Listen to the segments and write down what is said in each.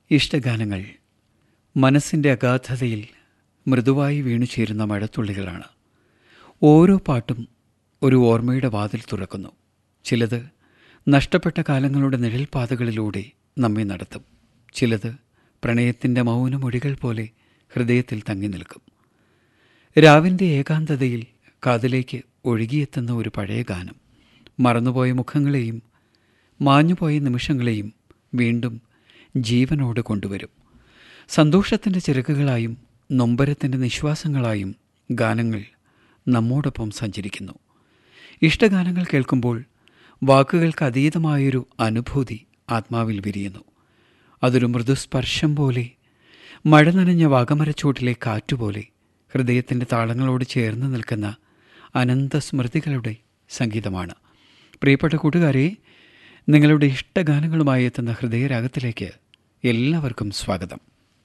ഇഷ്ടഗാനങ്ങൾ മനസ്സിൻ്റെ അഗാധതയിൽ മൃദുവായി വീണു ചേരുന്ന മഴത്തുള്ളികളാണ് ഓരോ പാട്ടും ഒരു ഓർമ്മയുടെ വാതിൽ തുറക്കുന്നു ചിലത് നഷ്ടപ്പെട്ട കാലങ്ങളുടെ നിഴൽപാതകളിലൂടെ നമ്മെ നടത്തും ചിലത് പ്രണയത്തിൻ്റെ മൗനമൊഴികൾ പോലെ ഹൃദയത്തിൽ തങ്ങി നിൽക്കും രാവിൻ്റെ ഏകാന്തതയിൽ കാതിലേക്ക് ഒഴുകിയെത്തുന്ന ഒരു പഴയ ഗാനം മറന്നുപോയ മുഖങ്ങളെയും മാഞ്ഞുപോയ നിമിഷങ്ങളെയും വീണ്ടും ജീവനോട് കൊണ്ടുവരും സന്തോഷത്തിൻ്റെ ചിറകുകളായും നൊമ്പരത്തിൻ്റെ നിശ്വാസങ്ങളായും ഗാനങ്ങൾ നമ്മോടൊപ്പം സഞ്ചരിക്കുന്നു ഇഷ്ടഗാനങ്ങൾ കേൾക്കുമ്പോൾ വാക്കുകൾക്ക് അതീതമായൊരു അനുഭൂതി ആത്മാവിൽ വിരിയുന്നു അതൊരു മൃദുസ്പർശം പോലെ മഴ നനഞ്ഞ വാഗമരച്ചൂട്ടിലെ കാറ്റുപോലെ ഹൃദയത്തിൻ്റെ താളങ്ങളോട് ചേർന്ന് നിൽക്കുന്ന അനന്ത സ്മൃതികളുടെ സംഗീതമാണ് പ്രിയപ്പെട്ട കൂട്ടുകാരെ നിങ്ങളുടെ ഇഷ്ടഗാനങ്ങളുമായി എത്തുന്ന ഹൃദയരാഗത്തിലേക്ക് എല്ലാവർക്കും സ്വാഗതം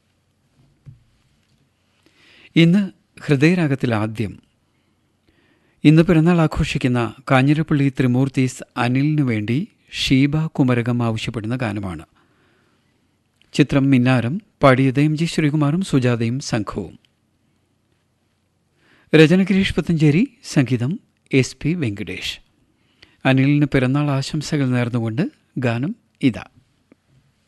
ഇന്ന് ഹൃദയരാഗത്തിൽ ആദ്യം ഇന്ന് പിറന്നാൾ ആഘോഷിക്കുന്ന കാഞ്ഞിരപ്പള്ളി ത്രിമൂർത്തീസ് അനിലിനു വേണ്ടി ഷീബ കുമരകം ആവശ്യപ്പെടുന്ന ഗാനമാണ് ചിത്രം മിന്നാരം പാടിയത് എം ജി ശ്രീകുമാറും സുജാതയും സംഘവും രചന ഗിരീഷ് പത്തഞ്ചേരി സംഗീതം എസ് പി വെങ്കടേഷ് അനിലിന് പിറന്നാൾ ആശംസകൾ നേർന്നുകൊണ്ട് ഗാനം ഇതാ